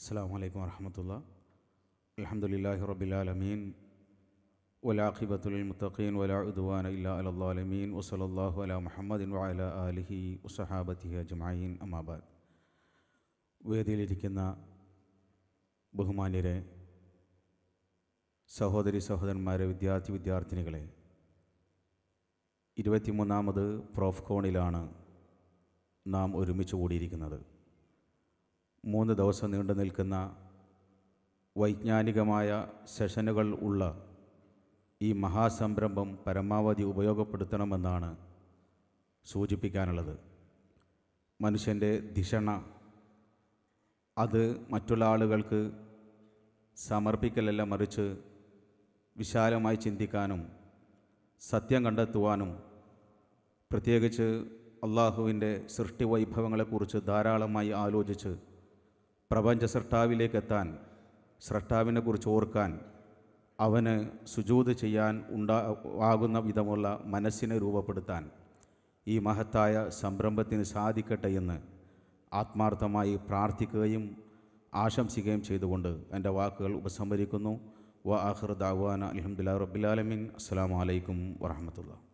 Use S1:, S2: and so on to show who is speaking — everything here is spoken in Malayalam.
S1: السلام عليكم ورحمة الله الحمد لله رب العالمين والعاقبة للمتقين ولا عدوان إلا على الظالمين وصلى الله على محمد وعلى آله وصحابته أجمعين أما بعد വേദിയിലിരിക്കുന്ന ബഹുമാന്യരെ സഹോദരി സഹോദരന്മാരെ വിദ്യാർത്ഥി വിദ്യാർത്ഥിനികളെ ഇരുപത്തിമൂന്നാമത് പ്രോഫ്കോണിലാണ് നാം ഒരുമിച്ച് കൂടിയിരിക്കുന്നത് മൂന്ന് ദിവസം നീണ്ടു നിൽക്കുന്ന വൈജ്ഞാനികമായ സെഷനുകൾ ഉള്ള ഈ മഹാസംരംഭം പരമാവധി ഉപയോഗപ്പെടുത്തണമെന്നാണ് സൂചിപ്പിക്കാനുള്ളത് മനുഷ്യൻ്റെ ധിഷണ അത് മറ്റുള്ള ആളുകൾക്ക് സമർപ്പിക്കലല്ല മറിച്ച് വിശാലമായി ചിന്തിക്കാനും സത്യം കണ്ടെത്തുവാനും പ്രത്യേകിച്ച് അള്ളാഹുവിൻ്റെ സൃഷ്ടി വൈഭവങ്ങളെക്കുറിച്ച് ധാരാളമായി ആലോചിച്ച് പ്രപഞ്ച സൃഷ്ടാവിലേക്ക് എത്താൻ സൃഷ്ടാവിനെക്കുറിച്ച് ഓർക്കാൻ അവന് സുജൂത് ചെയ്യാൻ ഉണ്ടാ ആകുന്ന വിധമുള്ള മനസ്സിനെ രൂപപ്പെടുത്താൻ ഈ മഹത്തായ സംരംഭത്തിന് സാധിക്കട്ടെ എന്ന് ആത്മാർത്ഥമായി പ്രാർത്ഥിക്കുകയും ആശംസിക്കുകയും ചെയ്തുകൊണ്ട് എൻ്റെ വാക്കുകൾ ഉപസംഹരിക്കുന്നു വ ആഖിർ ദാവാന അലഹമുല്ലാ റബ്ബിലാലമീൻ അസ്സാം വലൈക്കും വറഹമത്തുള്ള